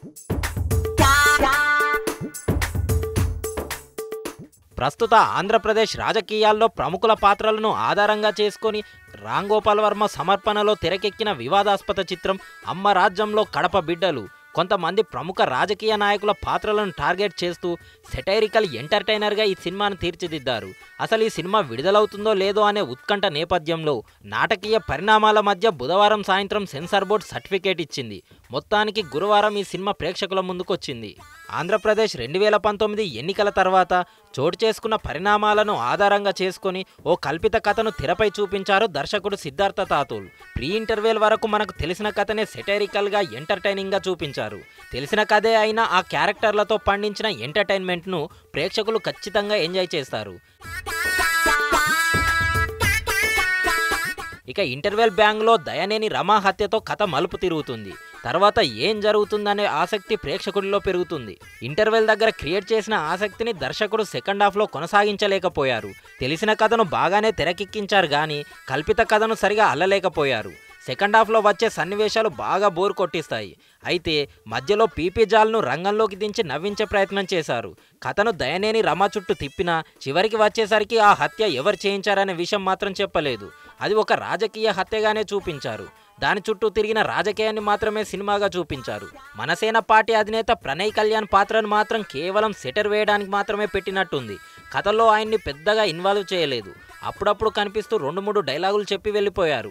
ప్రస్తుత ఆంధ్రప్రదేశ్ రాజకీయాల్లో ప్రముఖుల పాత్రలను ఆధారంగా చేసుకొని రామ్ గోపాల్ వర్మ సమర్పణలో తెరకెక్కిన వివాదాస్పద చిత్రం అమ్మ రాజ్యంలో కడప బిడ్డలు కొంతమంది ప్రముఖ రాజకీయ నాయకుల పాత్రలను టార్గెట్ చేస్తూ సెటైరికల్ ఎంటర్టైనర్గా ఈ సినిమాను తీర్చిదిద్దారు అసలు ఈ సినిమా విడుదలవుతుందో లేదో అనే ఉత్కంఠ నేపథ్యంలో నాటకీయ పరిణామాల మధ్య బుధవారం సాయంత్రం సెన్సార్ బోర్డు సర్టిఫికేట్ ఇచ్చింది మొత్తానికి గురువారం ఈ సినిమా ప్రేక్షకుల ముందుకొచ్చింది ఆంధ్రప్రదేశ్ రెండు వేల పంతొమ్మిది ఎన్నికల తర్వాత చోటు చేసుకున్న పరిణామాలను ఆధారంగా చేసుకొని ఓ కల్పిత కథను తెరపై చూపించారు దర్శకుడు సిద్ధార్థ తాతూల్ ప్రీ ఇంటర్వెల్ వరకు మనకు తెలిసిన కథనే సెటైరికల్గా ఎంటర్టైనింగ్గా చూపించారు తెలిసిన కథే అయినా ఆ క్యారెక్టర్లతో పండించిన ఎంటర్టైన్మెంట్ను ప్రేక్షకులు ఖచ్చితంగా ఎంజాయ్ చేస్తారు ఇక ఇంటర్వెల్ బ్యాంగ్లో దయనేని రమా హత్యతో కథ మలుపు తిరుగుతుంది తర్వాత ఏం జరుగుతుందనే ఆసక్తి ప్రేక్షకుడిలో పెరుగుతుంది ఇంటర్వెల్ దగ్గర క్రియేట్ చేసిన ఆసక్తిని దర్శకుడు సెకండ్ హాఫ్లో కొనసాగించలేకపోయారు తెలిసిన కథను బాగానే తెరకెక్కించారు కానీ కల్పిత కథను సరిగా అల్లలేకపోయారు సెకండ్ హాఫ్లో వచ్చే సన్నివేశాలు బాగా బోర్ కొట్టిస్తాయి అయితే మధ్యలో పీపీ జాల్ను రంగంలోకి దించి నవ్వించే ప్రయత్నం చేశారు కథను దయనేని రమ చుట్టూ తిప్పినా చివరికి వచ్చేసరికి ఆ హత్య ఎవరు చేయించారనే విషయం మాత్రం చెప్పలేదు అది ఒక రాజకీయ హత్యగానే చూపించారు దాని చుట్టూ తిరిగిన రాజకీయాన్ని మాత్రమే సినిమాగా చూపించారు మనసేన పార్టీ అధినేత ప్రణయ్ కళ్యాణ్ పాత్రను మాత్రం కేవలం సెటర్ వేయడానికి మాత్రమే పెట్టినట్టుంది కథలో ఆయన్ని పెద్దగా ఇన్వాల్వ్ చేయలేదు అప్పుడప్పుడు కనిపిస్తూ రెండు మూడు డైలాగులు చెప్పి వెళ్ళిపోయారు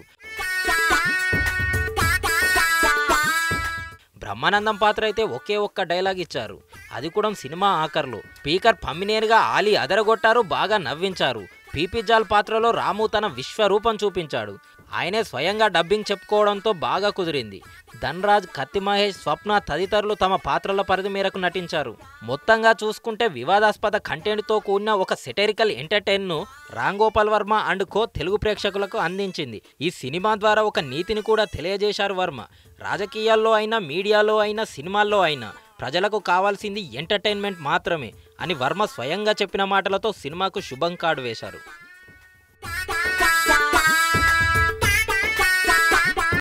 బ్రహ్మానందం పాత్ర అయితే ఒకే ఒక్క డైలాగ్ ఇచ్చారు అది కూడా సినిమా ఆఖర్లో స్పీకర్ పమ్మినేరుగా ఆలి అదరగొట్టారు బాగా నవ్వించారు పీపీ జాల్ పాత్రలో రాము తన విశ్వరూపం చూపించాడు ఆయనే స్వయంగా డబ్బింగ్ చెప్పుకోవడంతో బాగా కుదిరింది ధన్రాజ్ కత్తి మహేష్ స్వప్న తదితరులు తమ పాత్రల పరిధి మేరకు నటించారు మొత్తంగా చూసుకుంటే వివాదాస్పద కంటెంట్తో కూడిన ఒక సెటరికల్ ఎంటర్టైన్ను రామ్ గోపాల్ వర్మ అండ్ కో తెలుగు ప్రేక్షకులకు అందించింది ఈ సినిమా ద్వారా ఒక నీతిని కూడా తెలియజేశారు వర్మ రాజకీయాల్లో అయినా మీడియాలో అయినా సినిమాల్లో అయినా ప్రజలకు కావాల్సింది ఎంటర్టైన్మెంట్ మాత్రమే అని వర్మ స్వయంగా చెప్పిన మాటలతో సినిమాకు శుభం కార్డు వేశారు